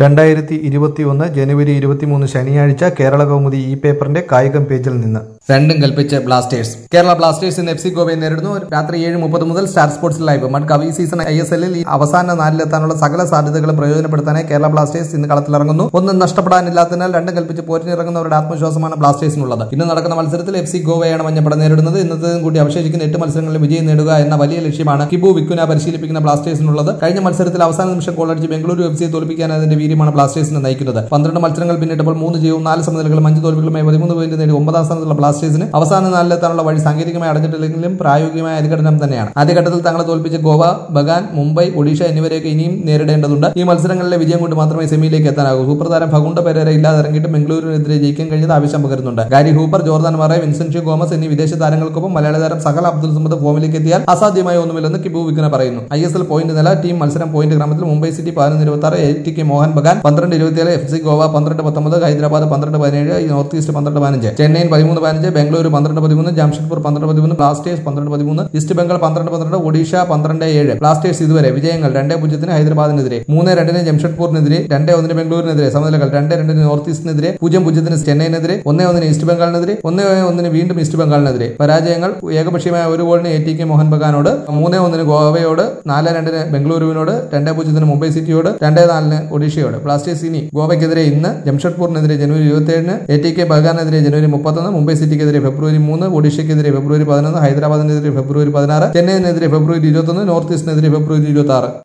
രണ്ടായിരത്തി ഇരുപത്തിയൊന്ന് ജനുവരി ഇരുപത്തിമൂന്ന് ശനിയാഴ്ച കേരള കൗമുദി ഈ പേപ്പറിന്റെ കായികം പേജിൽ നിന്ന് രണ്ടും കൽപ്പിച്ച് ബ്ലാസ്റ്റേഴ്സ് കേരള ബ്ലാസ്റ്റേഴ്സ് ഇന്ന് എഫ് സി ഗോവയെ നേരിടുന്നു രാത്രി ഏഴ് മുപ്പത് മുതൽ സ്റ്റാർ സ്പോർട്സ് ലൈവ് മഡ്കവ് ഈ സീസൺ ഐ എസ് എല്ലിൽ അവസാന നാലിലെത്താനുള്ള സകല സാധ്യതകളും പ്രയോജനപ്പെടുത്താനായി കേരള ബ്ലാസ്റ്റേഴ്സ് ഇന്ന് കളത്തിലിറങ്ങുന്നു ഒന്നും നഷ്ടപ്പെടാനില്ലാത്തതിനാൽ രണ്ടും കൽപ്പിച്ച് പോരിനിറങ്ങുന്നവരുടെ ആത്മവിശ്വാസമാണ് ബ്ലാസ്റ്റേഴ്സിനുള്ളത് ഇന്ന് നടക്കുന്ന മത്സരത്തിൽ എഫ് സി ഗോവയാണ് മഞ്ഞപ്പട നേരിടുന്നത് ഇന്നത്തേതും കൂടി അവശേഷിക്കുന്ന എട്ട് മത്സരങ്ങളിൽ വിജയം നേടുക എന്ന വലിയ ലക്ഷ്യമാണ് കിബു വിക്കുന പരിശീലിപ്പിക്കുന്ന ബ്ലാസ്റ്റേഴ്സിനുള്ളത് കഴിഞ്ഞ മത്സരത്തിൽ അവസാന നിമിഷം ഗോളടിച്ച് ബംഗളൂരു എഫ് സിയെ തോൽപ്പിക്കാൻ അതിന്റെ വീര്യമാണ് ബ്ലാസ്റ്റേഴ്സിനെ നയിക്കുന്നത് പന്ത്രണ്ട് മത്സരങ്ങൾ പിന്നിട്ടപ്പോൾ മൂന്ന് ജയവും നാല് സമനിലകളും അഞ്ച് തോൽവികളുമായി പതിമൂന്ന് പോയിന്റ് നേടി ഒമ്പതാം സ്ഥാനത്തുള്ള ബ്ലാസ്റ്റേഴ്സിന് അവസാന നാലിലെത്താനുള്ള വഴി സാങ്കേതികമായി അടഞ്ഞിട്ടില്ലെങ്കിലും പ്രായോഗികമായ അനുഘടനം തന്നെയാണ് ആദ്യഘട്ടത്തിൽ തങ്ങളെ തോൽപ്പിച്ച ഗോവ ബഗാൻ മുംബൈ ഒഡീഷ എന്നിവരെയൊക്കെ ഇനിയും നേരിടേണ്ടതുണ്ട് ഈ മത്സരങ്ങളിലെ വിജയം കൊണ്ട് മാത്രമേ സെമിയിലേക്ക് എത്താനാകൂ സൂപ്പർ താരം ഫഗുണ്ട പെരേര ഇല്ലാതെ ഇറങ്ങിയിട്ട് ബംഗളൂരുവിനെതിരെ ജയിക്കാൻ കഴിഞ്ഞത് ആവശ്യം പകരുന്നുണ്ട് ഗാരി ഹൂപ്പർ ജോർദാൻ മറേ വിൻസെന്റ്യോ ഗോമസ് എന്നീ വിദേശ താരങ്ങൾക്കൊപ്പം മലയാള താരം സഹൽ അബ്ദുൽ സമദ് ഫോമിലേക്ക് എത്തിയാൽ അസാധ്യമായ ഒന്നുമില്ലെന്ന് കിബു വിക്കന പറയുന്നു ഐ എസ് എൽ പോയിന്റ് നില ടീം മത്സരം പോയിന്റ് ക്രമത്തിൽ മുംബൈ സിറ്റി പതിനൊന്ന് ഇരുപത്തി ആറ് A T K Mohun Bagan പന്ത്രണ്ട് ഇരുപത്തിയേഴ് എഫ് സി ഗോവ പന്ത്രണ്ട് പത്തൊമ്പത് ഹൈദരാബാദ് പന്ത്രണ്ട് പതിനേഴ് നോർത്ത് ഈസ്റ്റ് പന്ത്രണ്ട് പതിനഞ്ച് ചെന്നൈയിൻ പതിമൂന്ന് പതിനഞ്ച് ബംഗളൂരു പന്ത്രണ്ട് പതിമൂന്ന് ജംഷഡ്പൂർ പന്ത്രണ്ട് പതിമൂന്ന് ബ്ലാസ്റ്റേഴ്സ് പന്ത്രണ്ട് പതിമൂന്ന് ഈസ്റ്റ് ബംഗാൾ പന്ത്രണ്ട് പന്ത്രണ്ട് ഒഡീഷ പന്ത്രണ്ട് ഏഴ് ബ്ലാസ്റ്റേഴ്സ് ഇതുവരെ വിജയങ്ങൾ രണ്ട് പൂജ്യത്തിന് ഹൈദരാബാദിനെതിരെ മൂന്ന് രണ്ടിന് ജംഷഡ്പൂരിനെതിരെ രണ്ട് ഒന്നിന് ബംഗളൂരിനെതിരെ സമനിലകൾ രണ്ട് രണ്ടിന് നോർത്ത് ഈസ്റ്റിനെതിരെ പൂജ്യം പൂജ്യത്തിന് ചെന്നൈയിനെതിരെ ഒന്ന് ഒന്നിന് ഈസ്റ്റ് ബംഗാളിനെതിരെ ഒന്ന് ഒന്നിന് വീണ്ടും ഈസ്റ്റ് ബംഗാളിനെതിരെ പരാജയങ്ങൾ ഏകപക്ഷീയമായ ഒരു ഗോളിന് എ ടി കെ മോഹൻ ബഗാനോട് മൂന്ന് ഒന്നിന് ഗോവയോട് നാല് രണ്ടിന് ബംഗളൂരുവിനോട് രണ്ട് പൂജ്യത്തിന് മുംബൈ സിറ്റിയോട് രണ്ട് നാലിന് ഒഡീഷയോട് ബ്ലാസ്റ്റേഴ്സ് ഇനി ഗോവയ്ക്കെതിരെ ഇന്ന് ജംഷഡ്പൂരിനെതിരെ ജനുവരി ഇരുപത്തിയേഴിന് എ ടി കെ ബഗാനെതിരെ ജനുവരി മുപ്പത്തൊന്ന് മുംബൈ സിറ്റിക്കെതിരെ ഫെബ്രുവരി മൂന്ന് ഒഡീഷയ്ക്കെതിരെ ഫെബ്രുവരി പതിനൊന്ന് ഹൈദരാബാദിനെതിരെ ഫെബ്രുവരി പതിനാറ് ചെന്നൈയിനെതിരെ ഫെബ്രുവരി ഇരുപത്തൊന്ന് നോർത്ത് ഈസ്റ്റിനെതിരെ ഫെബ്രുവരി ഇരുപത്തി ആറ്